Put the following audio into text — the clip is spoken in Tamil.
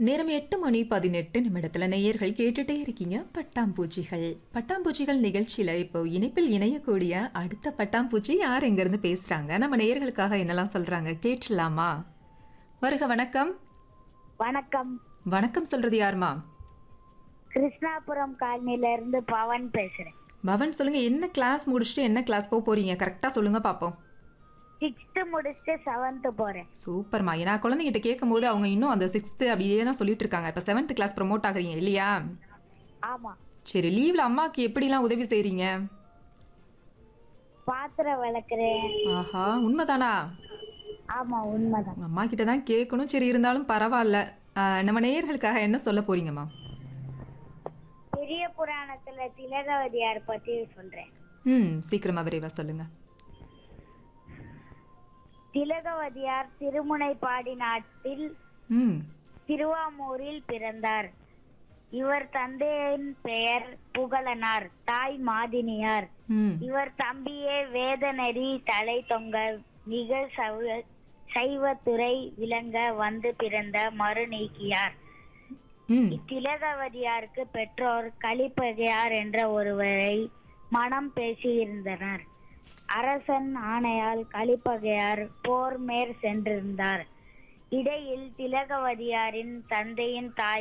நேரம் எட்டு மணி பதினெட்டு நிமிடத்துல நேயர்கள் கேட்டுட்டே இருக்கீங்க பட்டாம்பூச்சிகள் பட்டாம்பூச்சிகள் நிகழ்ச்சியில இப்போ இணைப்பில் இணையக்கூடிய அடுத்த பட்டாம்பூச்சி யார் எங்க இருந்து பேசுறாங்க நம்ம நேயர்களுக்காக என்னெல்லாம் சொல்றாங்க கேட்டுலாமா வருக வணக்கம் வணக்கம் வணக்கம் சொல்றது யாருமா கிருஷ்ணாபுரம் காலனில இருந்து பவன் பேசுறேன் பவன் சொல்லுங்க என்ன கிளாஸ் முடிச்சுட்டு என்ன கிளாஸ் போக போறீங்க கரெக்டா சொல்லுங்க பாப்போம் சிக்ஸ்த் முடிச்சுட்டு செவன்த் போறேன் சூப்பர்மா ஏன்னா குழந்தைகிட்ட கேட்கும்போது அவங்க இன்னும் அந்த சிக்ஸ்த்து அப்படியே தான் சொல்லிட்டு இருக்காங்க இப்போ செவன்த் கிளாஸ் ப்ரமோட் ஆகுறீங்க இல்லையா ஆமா சரி லீவ்ல அம்மாக்கு எப்படிலாம் உதவி செய்றீங்க பாத்திரம் விளக்குறேன் ஆஹா உண்மைதானா ஆமா உண்மைதான் உங்க அம்மா கிட்ட தான் கேட்கணும் சரி இருந்தாலும் பரவாயில்ல ஆஹ் நம்ம நேயர்களுக்காக என்ன சொல்ல போறீங்கம்மா பெரிய புராணத்துல திலகவதியார் பத்தி சொல்றேன் ம் சீக்கிரமா விரைவா சொல்லுங்க திலகவதியார் திருமுனைப்பாடி நாட்டில் ம் திருவாமூரில் பிறந்தார் இவர் தந்தையின் பெயர் புகழனார் தாய் மாதினியார் ம் இவர் தம்பியே வேதநெறி தலை தொங்க நிகழ் சவ சைவத்துறை விளங்க வந்து பிறந்த மறுநீக்கியார் ம் இத்திலகவதியாருக்கு பெற்றோர் கலிப்பகையார் என்ற ஒருவரை மனம் பேசியிருந்தனர் அரசன் ஆணையால் கலிப்பகையார் போர் மேற் சென்றிருந்தார் இடையில் திலகவதியாரின் தந்தையின் தாய்